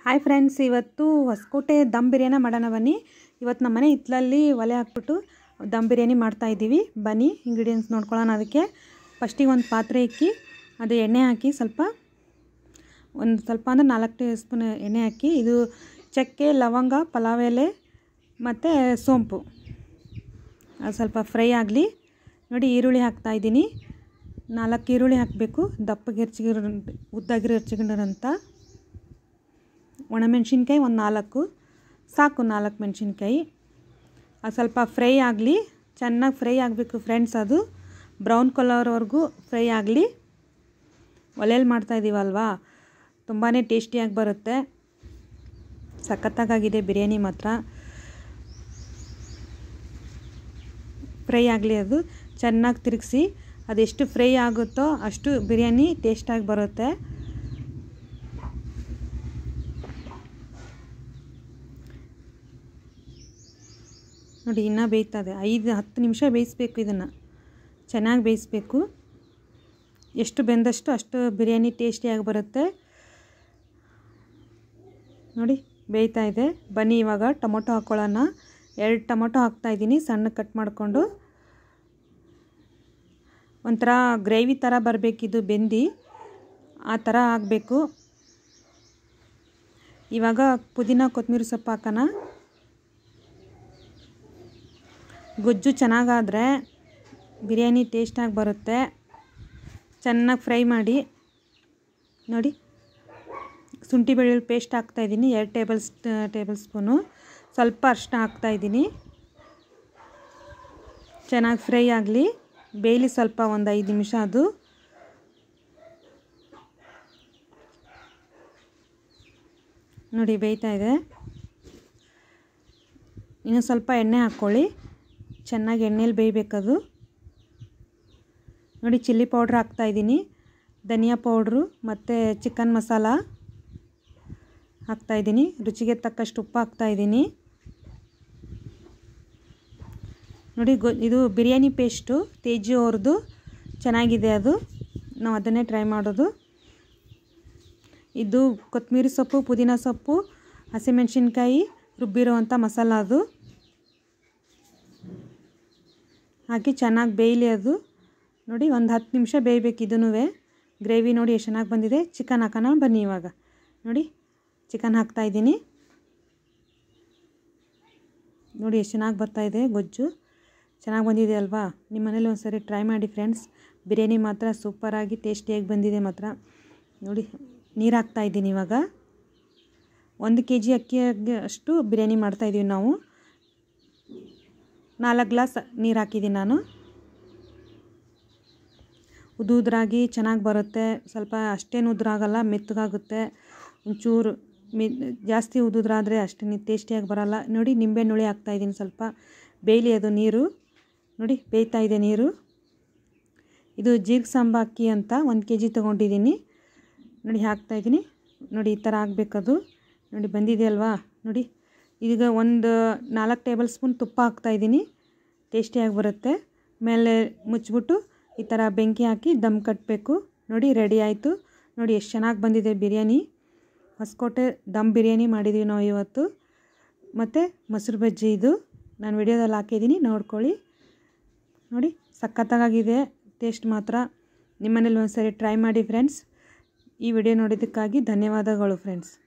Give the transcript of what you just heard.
hi friends ಇವತ್ತು ಹೊಸಕೋಟೆ ದಮ್ ಬಿರಿಯಾನಿ ಮಾಡೋಣ ಬನ್ನಿ ಇವತ್ತು ನಮ್ಮ ಮನೆ ಹಿತ್ತಲಲ್ಲಿ ಒಲೆ ಹಾಕ್ಬಿಟ್ಟು ದಮ್ ಬಿರಿಯಾನಿ ಮಾಡ್ತಾ ಇದ್ದೀವಿ ಬನ್ನಿ ಇಂಗ್ರೀಡಿಯೆಂಟ್ಸ್ ನೋಡ್ಕೊಳ್ಳೋಣ ಅದಕ್ಕೆ ಫಸ್ಟಿಗೆ ಒಂದು ಪಾತ್ರೆ ಇಕ್ಕಿ ಅದು ಎಣ್ಣೆ ಹಾಕಿ ಸ್ವಲ್ಪ ಒಂದು ಸ್ವಲ್ಪ ಅಂದರೆ ನಾಲ್ಕು ಟೀ ಸ್ಪೂನ್ ಎಣ್ಣೆ ಹಾಕಿ ಇದು ಚಕ್ಕೆ ಲವಂಗ ಪಲಾವ್ ಎಲೆ ಮತ್ತು ಸೋಂಪು ಅದು ಸ್ವಲ್ಪ ಫ್ರೈ ಆಗಲಿ ನೋಡಿ ಈರುಳ್ಳಿ ಹಾಕ್ತಾ ಇದ್ದೀನಿ ನಾಲ್ಕು ಈರುಳ್ಳಿ ಹಾಕಬೇಕು ದಪ್ಪಗೆ ಹೆಚ್ಚಿಗಿರೋ ಉದ್ದಾಗಿರೋ ಹೆಚ್ಚಿಗಿರೋಂಥ ಒಣಮೆಣ್ಸಿನ್ಕಾಯಿ ಒಂದು ನಾಲ್ಕು ಸಾಕು ನಾಲ್ಕು ಮೆಣಸಿನ್ಕಾಯಿ ಅದು ಸ್ವಲ್ಪ ಫ್ರೈ ಆಗಲಿ ಚೆನ್ನಾಗಿ ಫ್ರೈ ಆಗಬೇಕು ಫ್ರೆಂಡ್ಸ್ ಅದು ಬ್ರೌನ್ ಕಲರ್ವರೆಗೂ ಫ್ರೈ ಆಗಲಿ ಒಲೆಯಲ್ಲಿ ಮಾಡ್ತಾಯಿದ್ದೀವಲ್ವಾ ತುಂಬಾ ಟೇಸ್ಟಿಯಾಗಿ ಬರುತ್ತೆ ಸಖತ್ತಾಗಿದೆ ಬಿರಿಯಾನಿ ಮಾತ್ರ ಫ್ರೈ ಆಗಲಿ ಅದು ಚೆನ್ನಾಗಿ ತಿರುಗಿಸಿ ಅದೆಷ್ಟು ಫ್ರೈ ಆಗುತ್ತೋ ಅಷ್ಟು ಬಿರಿಯಾನಿ ಟೇಸ್ಟಾಗಿ ಬರುತ್ತೆ ನೋಡಿ ಇನ್ನೂ ಬೇಯ್ತದೆ ಐದು ಹತ್ತು ನಿಮಿಷ ಬೇಯಿಸ್ಬೇಕು ಇದನ್ನು ಚೆನ್ನಾಗಿ ಬೇಯಿಸ್ಬೇಕು ಎಷ್ಟು ಬೆಂದಷ್ಟು ಅಷ್ಟು ಬಿರಿಯಾನಿ ಟೇಸ್ಟಿಯಾಗಿ ಬರುತ್ತೆ ನೋಡಿ ಬೇಯ್ತಾ ಇದೆ ಬನ್ನಿ ಇವಾಗ ಟೊಮೊಟೊ ಹಾಕ್ಕೊಳ್ಳೋಣ ಎರಡು ಟೊಮೊಟೊ ಹಾಕ್ತಾಯಿದ್ದೀನಿ ಸಣ್ಣ ಕಟ್ ಮಾಡಿಕೊಂಡು ಒಂಥರ ಗ್ರೇವಿ ಥರ ಬರಬೇಕಿದು ಬೆಂದು ಆ ಥರ ಆಗಬೇಕು ಇವಾಗ ಪುದೀನ ಕೊತ್ತಂಬರಿ ಸೊಪ್ಪು ಹಾಕೋಣ ಗೊಜ್ಜು ಚೆನ್ನಾಗಾದರೆ ಬಿರಿಯಾನಿ ಟೇಸ್ಟಾಗಿ ಬರುತ್ತೆ ಚೆನ್ನಾಗಿ ಫ್ರೈ ಮಾಡಿ ನೋಡಿ ಶುಂಠಿ ಬೆಳ್ಳುಳ್ಳಿ ಪೇಸ್ಟ್ ಹಾಕ್ತಾಯಿದ್ದೀನಿ ಎರಡು ಟೇಬಲ್ ಟೇಬಲ್ ಸ್ಪೂನು ಸ್ವಲ್ಪ ಅರಿಶಿನ ಹಾಕ್ತಾಯಿದ್ದೀನಿ ಚೆನ್ನಾಗಿ ಫ್ರೈ ಆಗಲಿ ಬೇಯಲಿ ಸ್ವಲ್ಪ ಒಂದು ಐದು ನಿಮಿಷ ಅದು ನೋಡಿ ಬೇಯ್ತಾ ಇದೆ ಇನ್ನು ಸ್ವಲ್ಪ ಎಣ್ಣೆ ಹಾಕ್ಕೊಳ್ಳಿ ಚೆನ್ನಾಗಿ ಎಣ್ಣೆಲಿ ಬೇಯಬೇಕದು ನೋಡಿ ಚಿಲ್ಲಿ ಪೌಡ್ರ್ ಹಾಕ್ತಾಯಿದ್ದೀನಿ ಧನಿಯಾ ಪೌಡ್ರು ಮತ್ತು ಚಿಕನ್ ಮಸಾಲ ಹಾಕ್ತಾಯಿದ್ದೀನಿ ರುಚಿಗೆ ತಕ್ಕಷ್ಟು ಉಪ್ಪು ಹಾಕ್ತಾಯಿದ್ದೀನಿ ನೋಡಿ ಗೊ ಇದು ಬಿರಿಯಾನಿ ಪೇಸ್ಟು ತೇಜಿ ಅವ್ರದ್ದು ಚೆನ್ನಾಗಿದೆ ಅದು ನಾವು ಅದನ್ನೇ ಟ್ರೈ ಮಾಡೋದು ಇದು ಕೊತ್ತಂಬರಿ ಸೊಪ್ಪು ಪುದೀನ ಸೊಪ್ಪು ಹಸಿಮೆಣ್ಸಿನ್ಕಾಯಿ ರುಬ್ಬಿರೋವಂಥ ಮಸಾಲ ಅದು ಹಾಕಿ ಚೆನ್ನಾಗಿ ಬೇಯಲಿ ಅದು ನೋಡಿ ಒಂದು ಹತ್ತು ನಿಮಿಷ ಬೇಯಬೇಕು ಇದೂ ಗ್ರೇವಿ ನೋಡಿ ಎಷ್ಟು ಚೆನ್ನಾಗಿ ಬಂದಿದೆ ಚಿಕನ್ ಹಾಕೋಣ ಬನ್ನಿ ಇವಾಗ ನೋಡಿ ಚಿಕನ್ ಹಾಕ್ತಾಯಿದ್ದೀನಿ ನೋಡಿ ಎಷ್ಟು ಚೆನ್ನಾಗಿ ಬರ್ತಾಯಿದೆ ಗೊಜ್ಜು ಚೆನ್ನಾಗಿ ಬಂದಿದೆ ಅಲ್ವಾ ನಿಮ್ಮ ಮನೇಲಿ ಒಂದು ಸರಿ ಟ್ರೈ ಮಾಡಿ ಫ್ರೆಂಡ್ಸ್ ಬಿರಿಯಾನಿ ಮಾತ್ರ ಸೂಪರಾಗಿ ಟೇಸ್ಟಿಯಾಗಿ ಬಂದಿದೆ ಮಾತ್ರ ನೋಡಿ ನೀರು ಹಾಕ್ತಾಯಿದ್ದೀನಿ ಇವಾಗ ಒಂದು ಕೆ ಜಿ ಅಕ್ಕಿ ಅಷ್ಟು ಬಿರಿಯಾನಿ ಮಾಡ್ತಾಯಿದ್ದೀವಿ ನಾವು ನಾಲ್ಕು ಗ್ಲಾಸ್ ನೀರು ಹಾಕಿದ್ದೀನಿ ನಾನು ಉದು ಉದ್ರಾಗಿ ಚೆನ್ನಾಗಿ ಬರುತ್ತೆ ಸ್ವಲ್ಪ ಅಷ್ಟೇನು ಉದ್ರಾಗಲ್ಲ ಮೆತ್ತಗಾಗುತ್ತೆ ಒಂಚೂರು ಮಿ ಜಾಸ್ತಿ ಉದುದ್ರಾದರೆ ಅಷ್ಟೇ ಟೇಸ್ಟಿಯಾಗಿ ಬರೋಲ್ಲ ನೋಡಿ ನಿಂಬೆ ಹುಳಿ ಹಾಕ್ತಾಯಿದ್ದೀನಿ ಸ್ವಲ್ಪ ಬೇಯಲಿ ಅದು ನೀರು ನೋಡಿ ಬೇಯ್ತಾ ಇದೆ ನೀರು ಇದು ಜೀರಿಗೆ ಸಾಂಬ ಅಕ್ಕಿ ಅಂತ ಒಂದು ಕೆ ಜಿ ತೊಗೊಂಡಿದ್ದೀನಿ ನೋಡಿ ಹಾಕ್ತಾಯಿದ್ದೀನಿ ನೋಡಿ ಈ ಥರ ಆಗಬೇಕದು ನೋಡಿ ಬಂದಿದೆ ಅಲ್ವಾ ನೋಡಿ ಈಗ ಒಂದು ನಾಲ್ಕು ಟೇಬಲ್ ಸ್ಪೂನ್ ತುಪ್ಪ ಹಾಕ್ತಾಯಿದ್ದೀನಿ ಟೇಸ್ಟಿಯಾಗಿ ಬರುತ್ತೆ ಮೇಲೆ ಮುಚ್ಚಿಬಿಟ್ಟು ಈ ಥರ ಬೆಂಕಿ ಹಾಕಿ ದಮ್ ಕಟ್ಟಬೇಕು ನೋಡಿ ರೆಡಿ ಆಯಿತು ನೋಡಿ ಎಷ್ಟು ಚೆನ್ನಾಗಿ ಬಂದಿದೆ ಬಿರಿಯಾನಿ ಹೊಸಕೋಟೆ ದಮ್ ಬಿರಿಯಾನಿ ಮಾಡಿದ್ದೀವಿ ನಾವು ಇವತ್ತು ಮತ್ತು ಮೊಸರು ಬಜ್ಜಿ ಇದು ನಾನು ವಿಡಿಯೋದಲ್ಲಿ ಹಾಕಿದ್ದೀನಿ ನೋಡ್ಕೊಳ್ಳಿ ನೋಡಿ ಸಖತ್ತಾಗಿದೆ ಟೇಸ್ಟ್ ಮಾತ್ರ ನಿಮ್ಮನೇಲಿ ಒಂದು ಸರಿ ಟ್ರೈ ಮಾಡಿ ಫ್ರೆಂಡ್ಸ್ ಈ ವಿಡಿಯೋ ನೋಡಿದ್ದಕ್ಕಾಗಿ ಧನ್ಯವಾದಗಳು ಫ್ರೆಂಡ್ಸ್